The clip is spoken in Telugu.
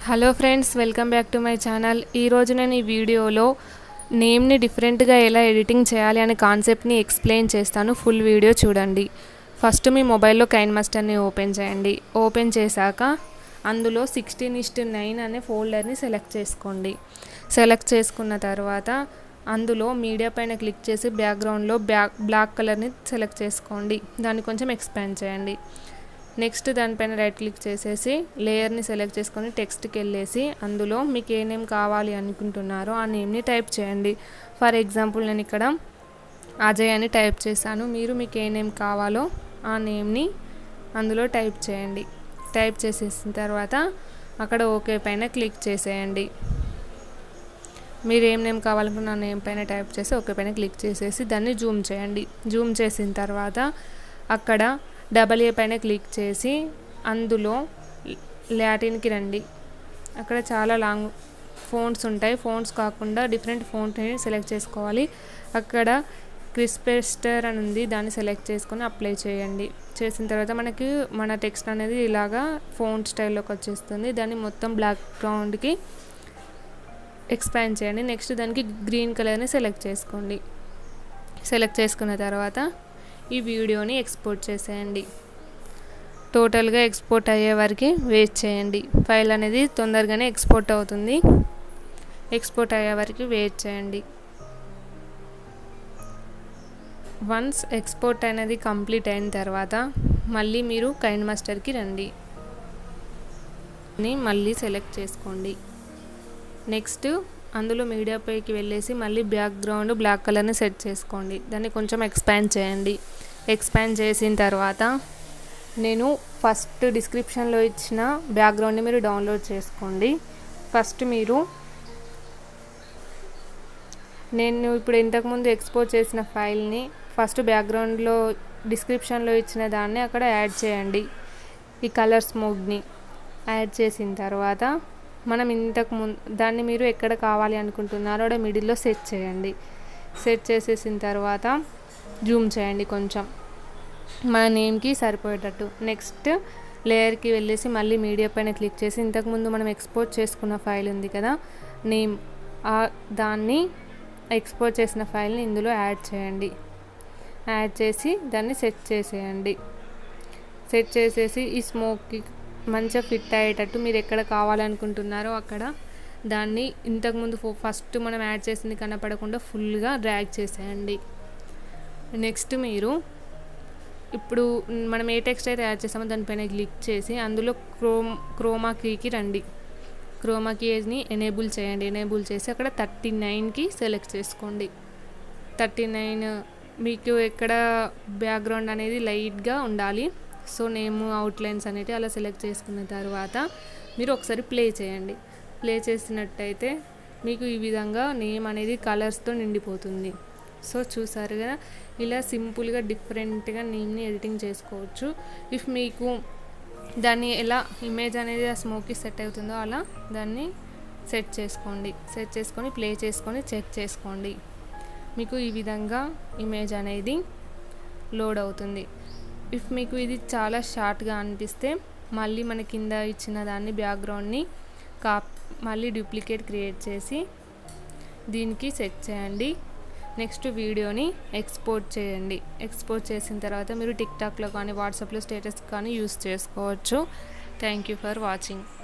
hello friends welcome back to my channel ఈరోజు నేను ఈ వీడియోలో నేమ్ని డిఫరెంట్గా ఎలా ఎడిటింగ్ చేయాలి అనే కాన్సెప్ట్ని ఎక్స్ప్లెయిన్ చేస్తాను ఫుల్ వీడియో చూడండి ఫస్ట్ మీ మొబైల్లో కైన్ మాస్టర్ని ఓపెన్ చేయండి ఓపెన్ చేశాక అందులో సిక్స్టీన్ ఇస్ట్ నైన్ అనే ఫోల్డర్ని సెలెక్ట్ చేసుకోండి సెలెక్ట్ చేసుకున్న తర్వాత అందులో మీడియా పైన క్లిక్ చేసి బ్యాక్గ్రౌండ్లో బ్యాక్ బ్లాక్ కలర్ని సెలెక్ట్ చేసుకోండి దాన్ని కొంచెం ఎక్స్పాండ్ చేయండి నెక్స్ట్ దానిపైన రైట్ క్లిక్ చేసేసి లేయర్ని సెలెక్ట్ చేసుకొని టెక్స్ట్కి వెళ్ళేసి అందులో మీకు ఏ నేమ్ కావాలి అనుకుంటున్నారో ఆ నేమ్ని టైప్ చేయండి ఫర్ ఎగ్జాంపుల్ నేను ఇక్కడ అజయ్ అని టైప్ చేశాను మీరు మీకు ఏ నేమ్ కావాలో ఆ నేమ్ని అందులో టైప్ చేయండి టైప్ చేసేసిన తర్వాత అక్కడ ఓకే పైన క్లిక్ చేసేయండి మీరు ఏం నేమ్ కావాలనుకున్న నేమ్ పైన టైప్ చేసి ఓకే పైన క్లిక్ చేసేసి దాన్ని జూమ్ చేయండి జూమ్ చేసిన తర్వాత అక్కడ డబల్ ఏ పైన క్లిక్ చేసి అందులో లాటిన్కి రండి అక్కడ చాలా లాంగ్ ఫోన్స్ ఉంటాయి ఫోన్స్ కాకుండా డిఫరెంట్ ఫోన్ని సెలెక్ట్ చేసుకోవాలి అక్కడ క్రిస్పెస్టర్ అని ఉంది దాన్ని సెలెక్ట్ చేసుకొని అప్లై చేయండి చేసిన తర్వాత మనకి మన టెక్స్ట్ అనేది ఇలాగా ఫోన్ స్టైల్లోకి వచ్చేస్తుంది దాన్ని మొత్తం బ్లాక్ గ్రౌండ్కి ఎక్స్పాండ్ చేయండి నెక్స్ట్ దానికి గ్రీన్ కలర్ని సెలెక్ట్ చేసుకోండి సెలెక్ట్ చేసుకున్న తర్వాత ఈ వీడియోని ఎక్స్పోర్ట్ చేసేయండి టోటల్గా ఎక్స్పోర్ట్ అయ్యే వరకు వెయిట్ చేయండి ఫైల్ అనేది తొందరగానే ఎక్స్పోర్ట్ అవుతుంది ఎక్స్పోర్ట్ అయ్యే వరకు వెయిట్ చేయండి వన్స్ ఎక్స్పోర్ట్ అనేది కంప్లీట్ అయిన తర్వాత మళ్ళీ మీరు కైన్ మాస్టర్కి రండి మళ్ళీ సెలెక్ట్ చేసుకోండి నెక్స్ట్ అందులో మీడియా పైకి వెళ్ళేసి మళ్ళీ బ్యాక్గ్రౌండ్ బ్లాక్ కలర్ని సెట్ చేసుకోండి దాన్ని కొంచెం ఎక్స్పాండ్ చేయండి ఎక్స్పాండ్ చేసిన తర్వాత నేను ఫస్ట్ డిస్క్రిప్షన్లో ఇచ్చిన బ్యాక్గ్రౌండ్ని మీరు డౌన్లోడ్ చేసుకోండి ఫస్ట్ మీరు నేను ఇప్పుడు ఇంతకుముందు ఎక్స్పోర్ట్ చేసిన ఫైల్ని ఫస్ట్ బ్యాక్గ్రౌండ్లో డిస్క్రిప్షన్లో ఇచ్చిన దాన్ని అక్కడ యాడ్ చేయండి ఈ కలర్స్ మోడ్ని యాడ్ చేసిన తర్వాత మనం ఇంతకు ముందు దాన్ని మీరు ఎక్కడ కావాలి అనుకుంటున్నారో అక్కడ మిడిల్లో సెట్ చేయండి సెట్ చేసేసిన తర్వాత జూమ్ చేయండి కొంచెం మన నేమ్కి సరిపోయేటట్టు నెక్స్ట్ లేయర్కి వెళ్ళేసి మళ్ళీ మీడియా పైన క్లిక్ చేసి ఇంతకుముందు మనం ఎక్స్పోర్ట్ చేసుకున్న ఫైల్ ఉంది కదా నేమ్ దాన్ని ఎక్స్పోర్ట్ చేసిన ఫైల్ని ఇందులో యాడ్ చేయండి యాడ్ చేసి దాన్ని సెట్ చేసేయండి సెట్ చేసేసి ఈ స్మోక్కి మంచిగా ఫిట్ అయ్యేటట్టు మీరు ఎక్కడ కావాలనుకుంటున్నారో అక్కడ దాన్ని ఇంతకుముందు ఫస్ట్ మనం యాడ్ చేసింది కనపడకుండా ఫుల్గా డ్రాగ్ చేసేయండి నెక్స్ట్ మీరు ఇప్పుడు మనం ఏ టెక్స్ట్ అయితే యాడ్ చేసామో దానిపైన క్లిక్ చేసి అందులో క్రోమ్ క్రోమా కీకి రండి క్రోమా కీని ఎనేబుల్ చేయండి ఎనేబుల్ చేసి అక్కడ థర్టీ నైన్కి సెలెక్ట్ చేసుకోండి థర్టీ నైన్ మీకు ఎక్కడ బ్యాక్గ్రౌండ్ అనేది లైట్గా ఉండాలి సో నేమ్ అవుట్లైన్స్ అనేవి అలా సెలెక్ట్ చేసుకున్న తర్వాత మీరు ఒకసారి ప్లే చేయండి ప్లే చేసినట్టయితే మీకు ఈ విధంగా నేమ్ అనేది కలర్స్తో నిండిపోతుంది సో చూసారు కదా ఇలా సింపుల్గా డిఫరెంట్గా నేమ్ని ఎడిటింగ్ చేసుకోవచ్చు ఇఫ్ మీకు దాన్ని ఎలా ఇమేజ్ అనేది ఆ స్మోక్కి సెట్ అవుతుందో అలా దాన్ని సెట్ చేసుకోండి సెట్ చేసుకొని ప్లే చేసుకొని చెక్ చేసుకోండి మీకు ఈ విధంగా ఇమేజ్ అనేది లోడ్ అవుతుంది ఇఫ్ మీకు ఇది చాలా షార్ట్గా అనిపిస్తే మళ్ళీ మన కింద ఇచ్చిన దాన్ని బ్యాక్గ్రౌండ్ని కా మళ్ళీ డూప్లికేట్ క్రియేట్ చేసి దీనికి సెట్ చేయండి నెక్స్ట్ వీడియోని ఎక్స్పోర్ట్ చేయండి ఎక్స్పోర్ట్ చేసిన తర్వాత మీరు టిక్టాక్లో కానీ వాట్సాప్లో స్టేటస్ కానీ యూస్ చేసుకోవచ్చు థ్యాంక్ యూ ఫర్ వాచింగ్